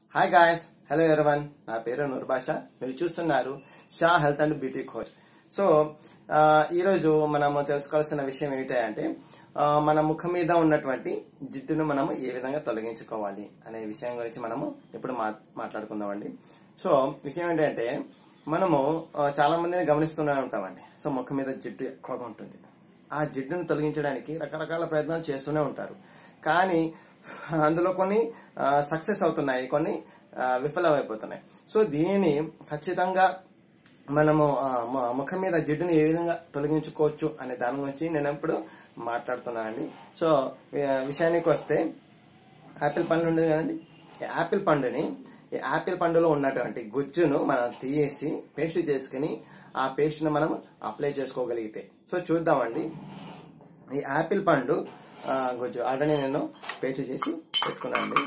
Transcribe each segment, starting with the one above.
hi guys hello everyone నా పేరు నూర్ భాష మీరు చూస్తున్నారు Shah health and beauty coach so ఆ, ఈరోజు మనము తెలుసుకోవాల్సిన విషయం ఏమిటంటే ఆ, మన ముఖం మీద ఉన్నటువంటి జిడ్డును మనము ఏ విధంగా తొలగించుకోవాలి అనే విషయం గురించి మనము ఇప్పుడు మా మాట్లాడుకుందామండి సో విషయం ఏంటంటే మనము ఆ, చాలా మందిని గమనిస్తూనే ఉంటామండి సో ముఖం మీద జిడ్డు ఎక్కువగా ఉంటుంది ఆ జిడ్డును తొలగించడానికి రకరకాల ప్రయత్నాలు చేస్తూనే ఉంటారు కానీ అందులో కొన్ని సక్సెస్ అవుతున్నాయి కొన్ని ఆ, విఫలమైపోతున్నాయి సో దీనిని ఖచ్చితంగా మనము ఆ, మ- ముఖం మీద జిడ్డుని ఏ విధంగా తొలగించుకోవచ్చు అనే దాని గురించి నేను ఇప్పుడు మాట్లాడుతున్నానండి సో వి- విషయానికి వస్తే యాపిల్ పండు ఉండేది కదండి ఈ యాపిల్ పండుని ఈ యాపిల్ పండులో ఉన్నటువంటి గుజ్జును మనం తీసేసి పేస్ట్ చేసుకుని ఆ పేస్ట్ ను మనం అప్లై చేసుకోగలిగితే సో చూద్దామండి ఈ యాపిల్ పండు ఆ, గుజ్జు ఆల్రెడీ నేను పేస్ట్ చేసి పెట్టుకున్నానండి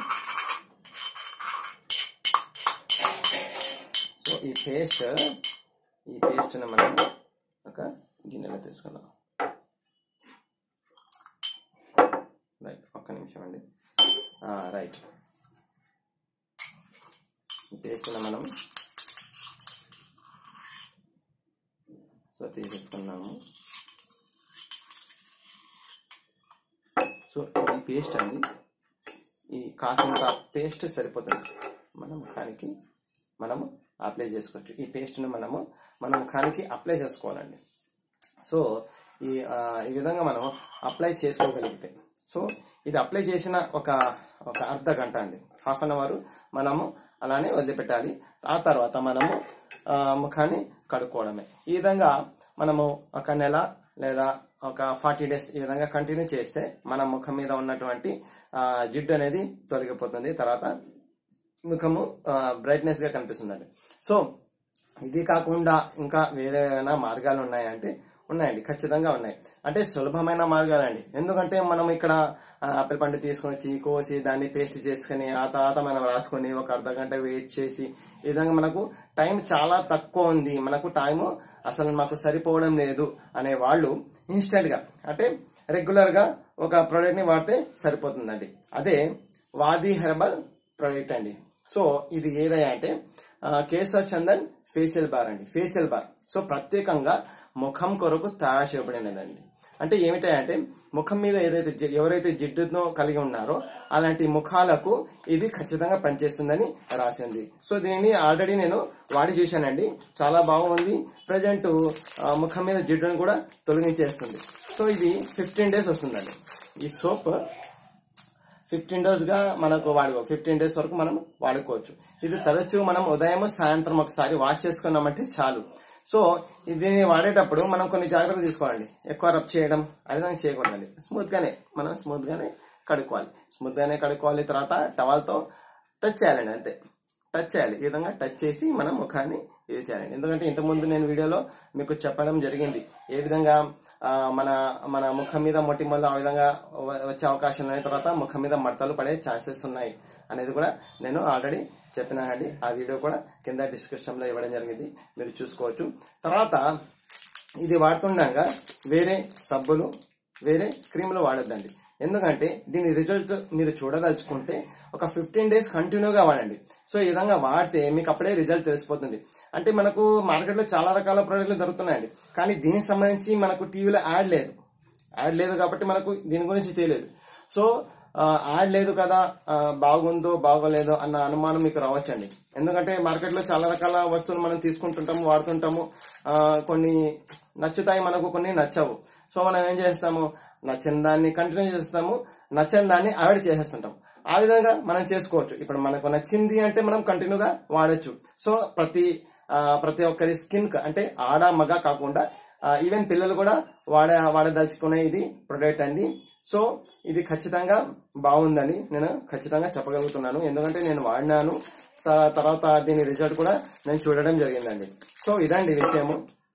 సో ఈ పేస్ట్ ఈ పేస్ట్ ను మనం ఒక గిన్నెలో తీసుకుందాం రైట్ ఒక్క నిమిషం అండి రైట్ ఈ పేస్ట్ ను మనం సో తీసేసుకున్నాము సో ఈ పేస్ట్ అండి ఈ కాసింత పేస్ట్ సరిపోతుంది మన ముఖానికి మనము అప్లై చేసుకోవచ్చు ఈ పేస్ట్ను మనము మన ముఖానికి అప్లై చేసుకోవాలండి సో ఈ ఆ, ఈ విధంగా మనం అప్లై చేసుకోగలిగితే సో ఇది అప్లై చేసిన ఒక ఒక అర్ధ గంట అండి హాఫ్ అన్ అవర్ మనము అలానే వదిలిపెట్టాలి ఆ తర్వాత మనము ఆ, ముఖాన్ని కడుక్కోవడమే ఈ విధంగా మనము ఒక నెల లేదా ఒక ఫార్టీ డేస్ ఈ విధంగా కంటిన్యూ చేస్తే మన ముఖం మీద ఉన్నటువంటి ఆ, జిడ్డు అనేది తొలగిపోతుంది తర్వాత ముఖము బ్రైట్నెస్ గా కనిపిస్తుందండి సో ఇది కాకుండా ఇంకా వేరే ఏమైనా మార్గాలు ఉన్నాయంటే ఉన్నాయండి ఖచ్చితంగా ఉన్నాయి అంటే సులభమైన మార్గాలండి ఎందుకంటే మనం ఇక్కడ ఆ, ఆపిల్ పండు తీసుకొని వచ్చి కోసి దాన్ని పేస్ట్ చేసుకుని ఆ తర్వాత మనం రాసుకొని ఒక అర్ధ గంట వెయిట్ చేసి ఈ విధంగా మనకు టైం చాలా తక్కువ ఉంది మనకు టైం అసలు మాకు సరిపోవడం లేదు అనే వాళ్ళు ఇన్స్టెంట్ గా అంటే రెగ్యులర్ గా ఒక ప్రోడక్ట్ ని వాడితే సరిపోతుందండి అదే వాది హెర్బల్ ప్రోడక్ట్ అండి సో ఇది ఏదయ్యా అంటే ఆ, కేసర్ చందన్ ఫేషియల్ బార్ అండి ఫేషియల్ బార్ సో ప్రత్యేకంగా ముఖం కొరకు తయారు చేయబడినదండి అంటే ఏమిటంటే ముఖం మీద ఏదైతే జి- ఎవరైతే జిడ్డును కలిగి ఉన్నారో అలాంటి ముఖాలకు ఇది ఖచ్చితంగా పనిచేస్తుందని రాసింది సో దీనిని ఆల్రెడీ నేను వాడి చూశానండి చాలా బాగుంది ప్రజెంట్ ముఖం మీద జిడ్డును కూడా తొలగించేస్తుంది సో ఇది ఫిఫ్టీన్ డేస్ వస్తుందండి ఈ సోప్ ఫిఫ్టీన్ డేస్ గా మనకు వాడుకో ఫిఫ్టీన్ డేస్ వరకు మనం వాడుకోవచ్చు ఇది తరచూ మనం ఉదయం సాయంత్రం ఒకసారి వాష్ చేసుకున్నామంటే చాలు సో దీన్ని వాడేటప్పుడు మనం కొన్ని జాగ్రత్తలు తీసుకోవాలండి ఎక్కువ రబ్ చేయడం అది దానికి చేయకూడదండి స్మూత్ గానే మనం స్మూత్ గానే కడుక్కోవాలి స్మూత్ గానే కడుక్కోవాలి తర్వాత టవల్ తో టచ్ చేయాలండి అంతే టచ్ చేయాలి ఈ విధంగా టచ్ చేసి మనం ముఖాన్ని ఇది చేయాలండి ఎందుకంటే ఇంతకుముందు నేను వీడియోలో మీకు చెప్పడం జరిగింది ఏ విధంగా ఆ, మన మన ముఖం మీద మొటిమలు ఆ విధంగా వ- వచ్చే అవకాశం ఉన్నాయి తర్వాత ముఖం మీద మడతలు పడే ఛాన్సెస్ ఉన్నాయి అనేది కూడా నేను ఆల్రెడీ చెప్పినానండి ఆ వీడియో కూడా కింద డిస్క్రిప్షన్ లో ఇవ్వడం జరిగింది మీరు చూసుకోవచ్చు తర్వాత ఇది వాడుతుండగా వేరే సబ్బులు వేరే క్రీములు వాడొద్దండి ఎందుకంటే దీని రిజల్ట్ మీరు చూడదలుచుకుంటే ఒక ఫిఫ్టీన్ డేస్ కంటిన్యూగా వాడండి సో ఈ విధంగా వాడితే మీకు అప్పుడే రిజల్ట్ తెలిసిపోతుంది అంటే మనకు మార్కెట్లో చాలా రకాల ప్రోడక్ట్లు దొరుకుతున్నాయండి కానీ దీనికి సంబంధించి మనకు టీవీలో యాడ్ లేదు యాడ్ లేదు కాబట్టి మనకు దీని గురించి తెలియదు సో ఆ, యాడ్ లేదు కదా ఆ, బాగుందో బాగోలేదో అన్న అనుమానం మీకు రావచ్చండి ఎందుకంటే మార్కెట్లో చాలా రకాల వస్తువులు మనం తీసుకుంటుంటాము వాడుతుంటాము ఆ, కొన్ని నచ్చుతాయి మనకు కొన్ని నచ్చవు సో మనం ఏం చేస్తాము నచ్చిన దాన్ని కంటిన్యూ చేస్తాము నచ్చని దాన్ని అవాయిడ్ చేసేస్తుంటాం ఆ విధంగా మనం చేసుకోవచ్చు ఇప్పుడు మనకు నచ్చింది అంటే మనం కంటిన్యూగా వాడొచ్చు సో ప్రతి ఆ, ప్రతి ఒక్కరి స్కిన్ అంటే ఆడ మగ కాకుండా ఈవెన్ పిల్లలు కూడా వాడే వాడదలుచుకునే ఇది ప్రొడక్ట్ అండి సో ఇది ఖచ్చితంగా బాగుందని నేను ఖచ్చితంగా చెప్పగలుగుతున్నాను ఎందుకంటే నేను వాడినాను స- తర్వాత దీని రిజల్ట్ కూడా నేను చూడడం జరిగిందండి సో ఇదండి విషయము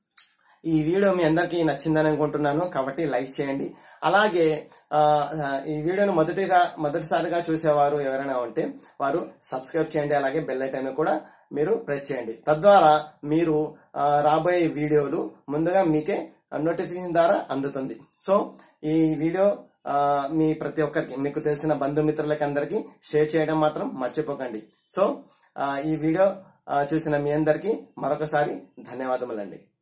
ఈ వీడియో మీ అందరికీ నచ్చిందని అనుకుంటున్నాను కాబట్టి లైక్ చేయండి అలాగే ఆ, ఈ వీడియోను మొదటిగా మొదటిసారిగా చూసేవారు ఎవరైనా ఉంటే వారు సబ్స్క్రైబ్ చేయండి అలాగే బెల్ ఐకాన్ కూడా మీరు ప్రెస్ చేయండి తద్వారా మీరు ఆ, రాబోయే వీడియోలు ముందుగా మీకే నోటిఫికేషన్ ద్వారా అందుతుంది సో ఈ వీడియో ఆ, మీ ప్రతి ఒక్కరికి మీకు తెలిసిన బంధుమిత్రులకి అందరికి షేర్ చేయడం మాత్రం మర్చిపోకండి సో ఆ, ఈ వీడియో ఆ, చూసిన మీ అందరికి మరొకసారి ధన్యవాదములండి